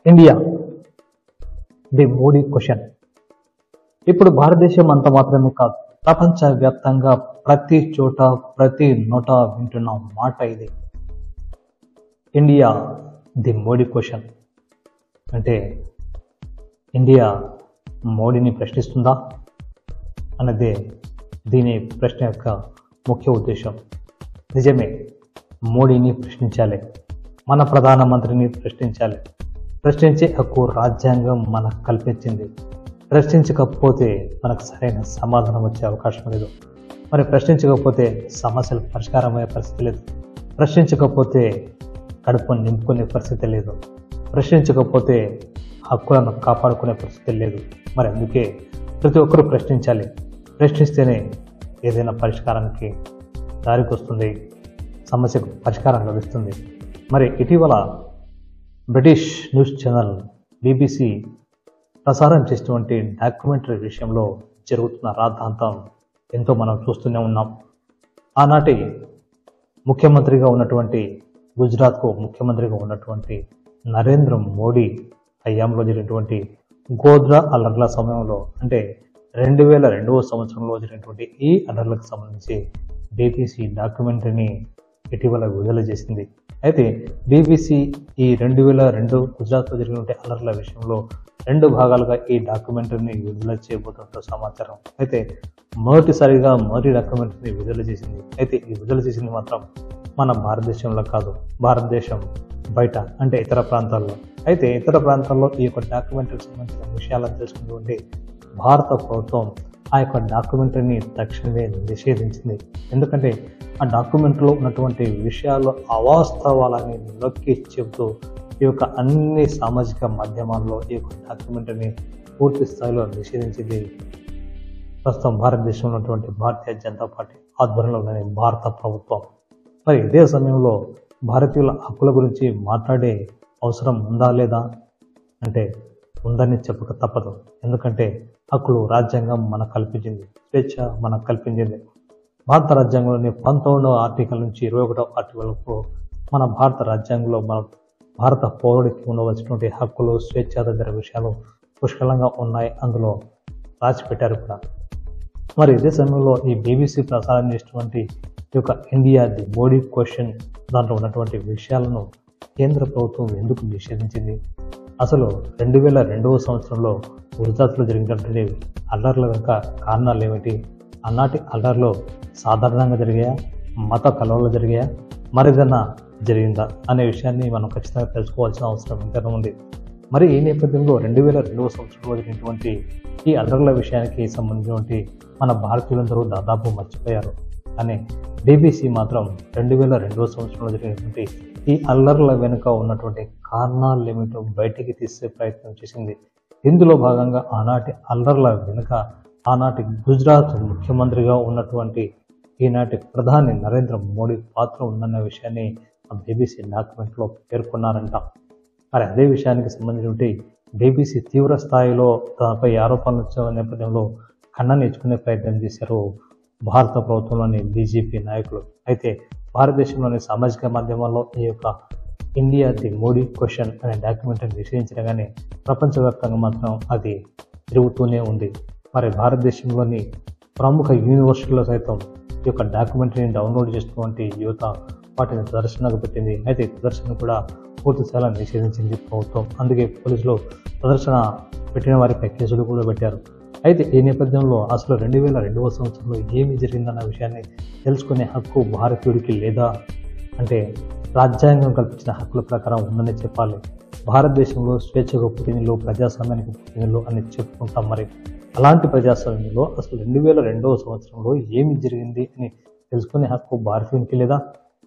India the Modi question ఇప్పుడు భారతదేశం అంత మాత్రమే కాదు ప్రపంచ వ్యాప్తంగా ప్రతి చోట ప్రతి నోట వింటున్న మాట ఇది ఇండియా ది మోడీ క్వశ్చన్ అంటే ఇండియా మోడీని ప్రశ్నిస్తుందా అన్నదే దీని ప్రశ్న యొక్క ముఖ్య ఉద్దేశం నిజమే మోడీని ప్రశ్నించాలి మన ప్రధానమంత్రిని ప్రశ్నించాలి ప్రశ్నించే హక్కు రాజ్యాంగం మనకు కల్పించింది ప్రశ్నించకపోతే మనకు సరైన సమాధానం వచ్చే అవకాశం లేదు మరి ప్రశ్నించకపోతే సమస్యలు పరిష్కారం అయ్యే పరిస్థితి లేదు ప్రశ్నించకపోతే కడుపు నింపుకునే పరిస్థితి లేదు ప్రశ్నించకపోతే హక్కులను కాపాడుకునే పరిస్థితి లేదు మరి అందుకే ప్రతి ఒక్కరూ ప్రశ్నించాలి ప్రశ్నిస్తేనే ఏదైనా పరిష్కారానికి దారికి వస్తుంది సమస్యకు పరిష్కారం లభిస్తుంది మరి ఇటీవల బ్రిటిష్ న్యూస్ ఛానల్ బీబీసీ ప్రసారం చేసినటువంటి డాక్యుమెంటరీ విషయంలో జరుగుతున్న రాద్ధాంతం ఎంతో మనం చూస్తూనే ఉన్నాం ఆనాటి ముఖ్యమంత్రిగా ఉన్నటువంటి గుజరాత్కు ముఖ్యమంత్రిగా ఉన్నటువంటి నరేంద్ర మోడీ హయాంలో జరిగినటువంటి గోద్రా అల్లర్ల సమయంలో అంటే రెండు వేల రెండవ సంవత్సరంలో జరిగినటువంటి ఈ అల్లర్లకు సంబంధించి బీబీసీ డాక్యుమెంటరీని ఇటీవల విడుదల చేసింది అయితే బీబీసీ ఈ రెండు వేల రెండు గుజరాత్లో జరిగినటువంటి అల్లర్ల విషయంలో రెండు భాగాలుగా ఈ డాక్యుమెంటరీని విడుదల చేయబోతున్నట్టు సమాచారం అయితే మొదటిసారిగా మొదటి డాక్యుమెంటరీని విడుదల చేసింది అయితే ఈ విడుదల చేసింది మాత్రం మన భారతదేశంలో కాదు భారతదేశం బయట అంటే ఇతర ప్రాంతాల్లో అయితే ఇతర ప్రాంతాల్లో ఈ యొక్క డాక్యుమెంటరీకి సంబంధించిన విషయాలను తెలుసుకున్నటువంటి భారత ప్రభుత్వం ఆ యొక్క డాక్యుమెంటరీని తక్షణమే నిషేధించింది ఎందుకంటే ఆ డాక్యుమెంట్లో ఉన్నటువంటి విషయాలు అవాస్తవాలని నొక్కి చెబుతూ ఈ యొక్క అన్ని సామాజిక మాధ్యమాల్లో ఈ యొక్క డాక్యుమెంటరీని పూర్తి స్థాయిలో నిషేధించింది ప్రస్తుతం భారతదేశంలో ఉన్నటువంటి భారతీయ జనతా పార్టీ ఆధ్వర్యంలోని భారత ప్రభుత్వం మరి ఇదే సమయంలో భారతీయుల హక్కుల గురించి మాట్లాడే అవసరం ఉందా లేదా అంటే ఉందని చెప్పక తప్పదు ఎందుకంటే హక్కులు రాజ్యాంగం మనకు కల్పించింది స్వేచ్ఛ మనకు కల్పించింది భారత రాజ్యాంగంలోని పంతొమ్మిదవ ఆర్టికల్ నుంచి ఇరవై ఒకటవ ఆర్టికల్ వరకు మన భారత రాజ్యాంగంలో మన భారత పౌరుడికి ఉండవలసినటువంటి హక్కులు స్వేచ్ఛ తదితర విషయాలు పుష్కలంగా ఉన్నాయి అందులో రాసిపెట్టారు కూడా మరి ఇదే సమయంలో ఈ బీబీసీ ప్రసారం చేసినటువంటి ఈ యొక్క ఇండియా ది మోడీ క్వశ్చన్ దాంట్లో ఉన్నటువంటి విషయాలను కేంద్ర ప్రభుత్వం ఎందుకు నిషేధించింది అసలు రెండు వేల రెండవ సంవత్సరంలో గుజరాత్లో జరిగినటువంటి అల్లర్ల వెనుక కారణాలు ఏమిటి ఆనాటి అల్లర్లో సాధారణంగా జరిగాయా మత కలవలు జరిగాయా మరేదన్నా జరిగిందా అనే విషయాన్ని మనం ఖచ్చితంగా తెలుసుకోవాల్సిన అవసరం ఎంతైనా ఉంది మరి ఈ నేపథ్యంలో రెండు వేల రెండవ సంవత్సరంలో జరిగినటువంటి ఈ అల్లర్ల విషయానికి సంబంధించినటువంటి మన భారతీయులందరూ దాదాపు మర్చిపోయారు కానీ బీబీసీ మాత్రం రెండు వేల రెండవ సంవత్సరంలో జరిగినటువంటి ఈ అల్లర్ల వెనుక ఉన్నటువంటి కారణాలు ఏమిటో బయటికి తీసే ప్రయత్నం చేసింది ఇందులో భాగంగా ఆనాటి అల్లర్ల వెనుక ఆనాటి గుజరాత్ ముఖ్యమంత్రిగా ఉన్నటువంటి ఈనాటి ప్రధాని నరేంద్ర మోడీ పాత్ర ఉందన్న విషయాన్ని ఆ బీబీసీ డాక్యుమెంట్లో పేర్కొన్నారంట మరి అదే విషయానికి సంబంధించి బీబీసీ తీవ్ర స్థాయిలో తనపై ఆరోపణలు వచ్చిన నేపథ్యంలో ఖండన ఇచ్చుకునే ప్రయత్నం చేశారు భారత ప్రభుత్వంలోని బీజేపీ నాయకులు అయితే భారతదేశంలోని సామాజిక మాధ్యమాల్లో ఈ యొక్క ఇండియా ది మోడీ క్వశ్చన్ అనే డాక్యుమెంటరీ నిషేధించిన కానీ ప్రపంచవ్యాప్తంగా మాత్రం అది తిరుగుతూనే ఉంది మరి భారతదేశంలోని ప్రముఖ యూనివర్సిటీలో సైతం ఈ యొక్క డాక్యుమెంటరీని డౌన్లోడ్ చేసినటువంటి యువత వాటిని ప్రదర్శనకు పెట్టింది అయితే ఈ ప్రదర్శన కూడా పూర్తి స్థాయిలో నిషేధించింది ప్రభుత్వం అందుకే పోలీసులు ప్రదర్శన పెట్టిన వారిపై కేసులు కూడా పెట్టారు అయితే ఈ నేపథ్యంలో అసలు రెండు వేల రెండవ సంవత్సరంలో ఏమి జరిగిందన్న విషయాన్ని తెలుసుకునే హక్కు భారతీయుడికి లేదా అంటే రాజ్యాంగం కల్పించిన హక్కుల ప్రకారం ఉందని చెప్పాలి భారతదేశంలో స్వేచ్ఛకు పుట్టినలు ప్రజాస్వామ్యానికి పుట్టినలు అని చెప్పుకుంటాం మరి అలాంటి ప్రజాస్వామ్యంలో అసలు రెండు వేల రెండవ సంవత్సరంలో ఏమి జరిగింది అని తెలుసుకునే హక్కు భారతీయునికి లేదా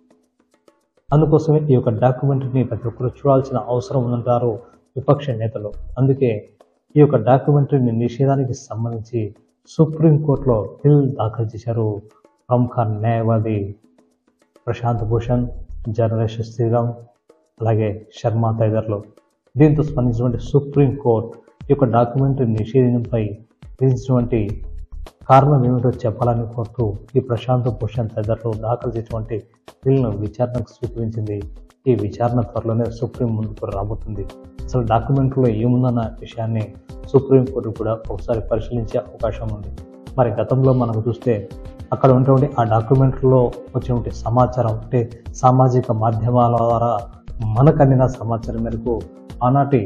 అందుకోసమే ఈ యొక్క డాక్యుమెంటరీని ప్రతి ఒక్కరు చూడాల్సిన అవసరం ఉందంటారు విపక్ష నేతలు అందుకే ఈ యొక్క డాక్యుమెంటరీని నిషేధానికి సంబంధించి సుప్రీంకోర్టులో బిల్ దాఖలు చేశారు ప్రముఖ న్యాయవాది ప్రశాంత్ భూషణ్ జర్నలిస్ట్ శ్రీరామ్ అలాగే శర్మ తదితరులు దీంతో స్పందించినటువంటి సుప్రీంకోర్టు ఈ యొక్క డాక్యుమెంటరీ నిషేధంపై విధించినటువంటి కారణం ఏమిటో చెప్పాలని కోరుతూ ఈ ప్రశాంత్ భూషణ్ తదితరులు దాఖలు చేసినటువంటి బిల్లును విచారణకు స్వీకరించింది ఈ విచారణ త్వరలోనే సుప్రీం ముందుకు రాబోతుంది అసలు డాక్యుమెంట్లో ఏముందన్న విషయాన్ని సుప్రీంకోర్టు కూడా ఒకసారి పరిశీలించే అవకాశం ఉంది మరి గతంలో మనకు చూస్తే అక్కడ ఉన్నటువంటి ఆ డాక్యుమెంట్లో వచ్చినటువంటి సమాచారం అంటే సామాజిక మాధ్యమాల ద్వారా మనకు అందిన సమాచారం మేరకు ఆనాటి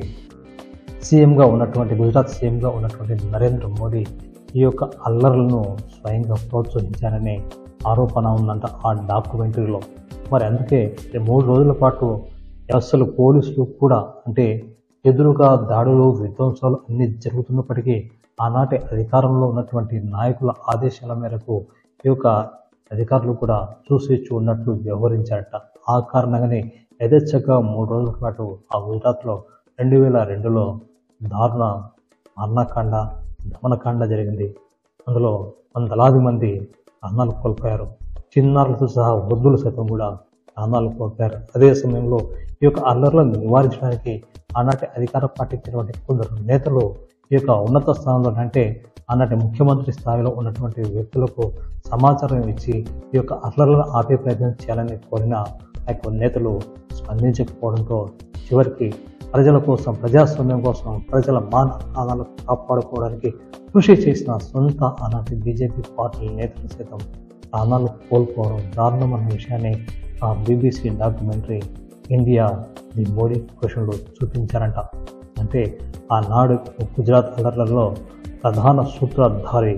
సీఎంగా ఉన్నటువంటి గుజరాత్ సీఎంగా ఉన్నటువంటి నరేంద్ర మోడీ ఈ యొక్క అల్లర్లను స్వయంగా ప్రోత్సహించారనే ఆరోపణ ఉందంట ఆ డాక్యుమెంటరీలో మరి అందుకే ఈ మూడు రోజుల పాటు అసలు పోలీసులు కూడా అంటే ఎదురుగా దాడులు విధ్వంసాలు అన్ని జరుగుతున్నప్పటికీ ఆనాటి అధికారంలో ఉన్నటువంటి నాయకుల ఆదేశాల మేరకు ఈ యొక్క అధికారులు కూడా చూసి చూడనట్లు వ్యవహరించారట ఆ కారణంగానే యథేచ్ఛగా మూడు రోజుల పాటు ఆ గుజరాత్లో రెండు వేల రెండులో దారుణ మరణకాండ దమనకాండ జరిగింది అందులో వందలాది మంది ప్రాణాలు కోల్పోయారు చిన్నారులతో సహా వృద్ధులు సైతం కూడా ప్రాణాలు కోల్పోయారు అదే సమయంలో ఈ యొక్క అల్లర్లను నివారించడానికి ఆనాటి అధికార పార్టీకి చెందినటువంటి కొందరు నేతలు ఈ యొక్క ఉన్నత స్థానంలో అంటే ఆనాటి ముఖ్యమంత్రి స్థాయిలో ఉన్నటువంటి వ్యక్తులకు సమాచారం ఇచ్చి ఈ యొక్క అల్లర్లను ఆపే ప్రయత్నం చేయాలని కోరిన ఆ యొక్క నేతలు స్పందించకపోవడంతో చివరికి ప్రజల కోసం ప్రజాస్వామ్యం కోసం ప్రజల మాన ఆదాలు కాపాడుకోవడానికి కృషి చేసిన సొంత ఆనాటి బీజేపీ పార్టీ నేతలు సైతం ప్రాణాలు కోల్పోవడం దారుణమైన విషయాన్ని ఆ BBC documentary India the Modi క్వశ్చన్లో చూపించారంట అంటే ఆనాడు గుజరాత్ అల్లర్లలో ప్రధాన సూత్రధారి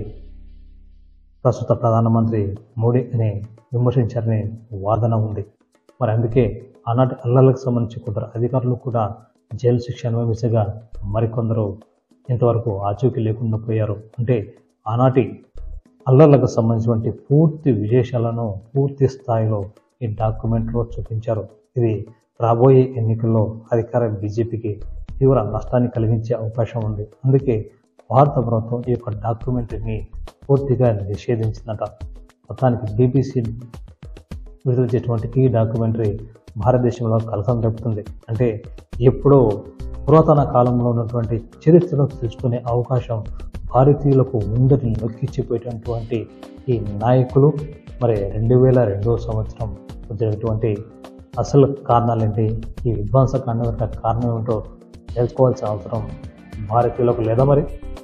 ప్రస్తుత ప్రధానమంత్రి మోడీ అని విమర్శించారనే వాదన ఉంది మరి అందుకే ఆనాటి అల్లర్లకు సంబంధించి కొందరు అధికారులు కూడా జైలు శిక్ష అనుభవించగా మరికొందరు ఇంతవరకు ఆచూకీ లేకుండా పోయారు అంటే ఆనాటి అల్లర్లకు సంబంధించినటువంటి పూర్తి విశేషాలను పూర్తి స్థాయిలో ఈ డాక్యుమెంట్లో చూపించారు ఇది రాబోయే ఎన్నికల్లో అధికార బీజేపీకి తీవ్ర నష్టాన్ని కలిగించే అవకాశం ఉంది అందుకే భారత ప్రభుత్వం ఈ యొక్క డాక్యుమెంటరీని పూర్తిగా నిషేధించిందట మొత్తానికి బీబీసీ విడుదల చేసినటువంటి ఈ డాక్యుమెంటరీ భారతదేశంలో కలసం రేపుతుంది అంటే ఎప్పుడో పురాతన కాలంలో ఉన్నటువంటి చరిత్రను తెలుసుకునే అవకాశం భారతీయులకు ఉందని నొక్కిచ్చిపోయేటటువంటి ఈ నాయకులు మరి రెండు వేల రెండవ సంవత్సరం జరిగినటువంటి అసలు కారణాలేంటి ఈ విధ్వంసకాండ యొక్క కారణం ఏమిటో తెలుసుకోవాల్సిన అవసరం భారతీయులకు లేదా మరి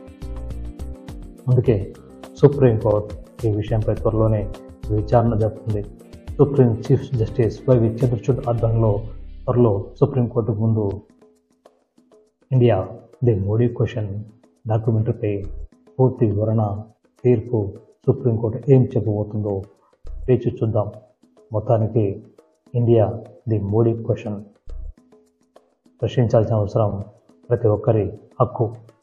అందుకే సుప్రీంకోర్టు ఈ విషయంపై త్వరలోనే విచారణ జరుపుతుంది supreme chief justice Y Chandrachud ఆధ్వర్యంలో త్వరలో సుప్రీంకోర్టు ముందు ఇండియా ది మోడీ క్వశ్చన్ డాక్యుమెంటరీపై పూర్తి వివరణ తీర్పు సుప్రీంకోర్టు ఏం చెప్పబోతుందో వేచి చూద్దాం మొత్తానికి ఇండియా ది మోడీ క్వశ్చన్ ప్రశ్నించాల్సిన అవసరం ప్రతి ఒక్కరి హక్కు